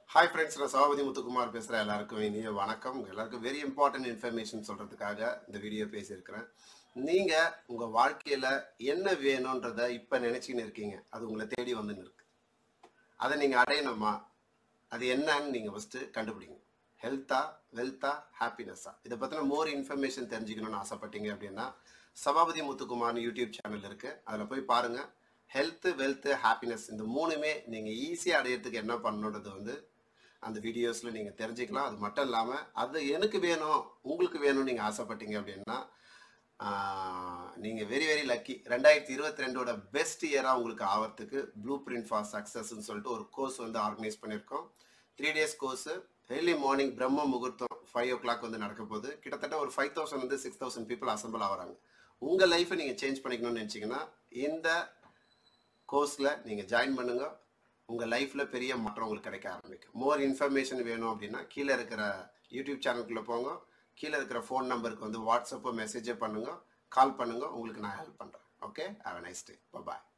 hi friends நான் சபாபதி முத்துக்குமார் பேசுகிறேன் எல்லாருக்கும் இனிய வணக்கம் உங்க எல்லாருக்கும் வெரி இம்பார்ட்டன்ட் இன்ஃபர்மேஷன் சொல்கிறதுக்காக இந்த வீடியோ பேசியிருக்கிறேன் நீங்கள் உங்கள் வாழ்க்கையில் என்ன வேணுன்றத இப்போ நினச்சிக்கின்னு இருக்கீங்க அது உங்களை தேடி வந்துன்னு இருக்கு அதை நீங்கள் அடையணுமா அது என்னன்னு நீங்கள் ஃபஸ்ட்டு கண்டுபிடிங்க ஹெல்த்தா வெல்த்தா ஹாப்பினஸ்ஸா இதை பற்றின மோர் இன்ஃபர்மேஷன் தெரிஞ்சுக்கணும்னு ஆசைப்பட்டீங்க அப்படின்னா சபாபதி முத்துக்குமார்னு யூடியூப் சேனல் இருக்குது அதில் போய் பாருங்கள் ஹெல்த்து வெல்த்து ஹாப்பினஸ் இந்த மூணுமே நீங்கள் ஈஸியாக அடையிறதுக்கு என்ன பண்ணணுன்றது வந்து அந்த வீடியோஸில் நீங்கள் தெரிஞ்சுக்கலாம் அது மட்டும் இல்லாமல் அது எனக்கு வேணும் உங்களுக்கு வேணும்னு நீங்கள் ஆசைப்பட்டீங்க அப்படின்னா நீங்கள் வெரி வெரி லக்கி ரெண்டாயிரத்தி இருபத்தி ரெண்டோட பெஸ்ட் இயராக உங்களுக்கு ஆகிறதுக்கு ப்ளூ பிரிண்ட் ஃபார் சக்ஸஸ்ன்னு சொல்லிட்டு ஒரு கோர்ஸ் வந்து ஆர்கனைஸ் பண்ணியிருக்கோம் three days course early morning பிரம்ம முகூர்த்தம் ஃபைவ் ஓ கிளாக் வந்து நடக்க போகுது கிட்டத்தட்ட ஒரு ஃபைவ் தௌசண்ட் வந்து சிக்ஸ் தௌசண்ட் பீப்புள் அசம்பிள் ஆகிறாங்க உங்கள் லைஃப்பை நீங்கள் சேஞ்ச் பண்ணிக்கணும்னு நினச்சிங்கன்னா இந்த கோர்ஸில் நீங்கள் ஜாயின் பண்ணுங்க உங்கள் லைஃப்பில் பெரிய மாற்றம் உங்களுக்கு கிடைக்க ஆரம்பிக்கும் மோர் இன்ஃபர்மேஷன் வேணும் அப்படின்னா கீழே இருக்கிற யூடியூப் சேனலுக்குள்ளே போங்க கீழே இருக்கிற ஃபோன் நம்பருக்கு வந்து வாட்ஸ்அப்போ மெசேஜோ பண்ணுங்க கால் பண்ணுங்க உங்களுக்கு நான் ஹெல்ப் பண்ணுறேன் okay have a nice day bye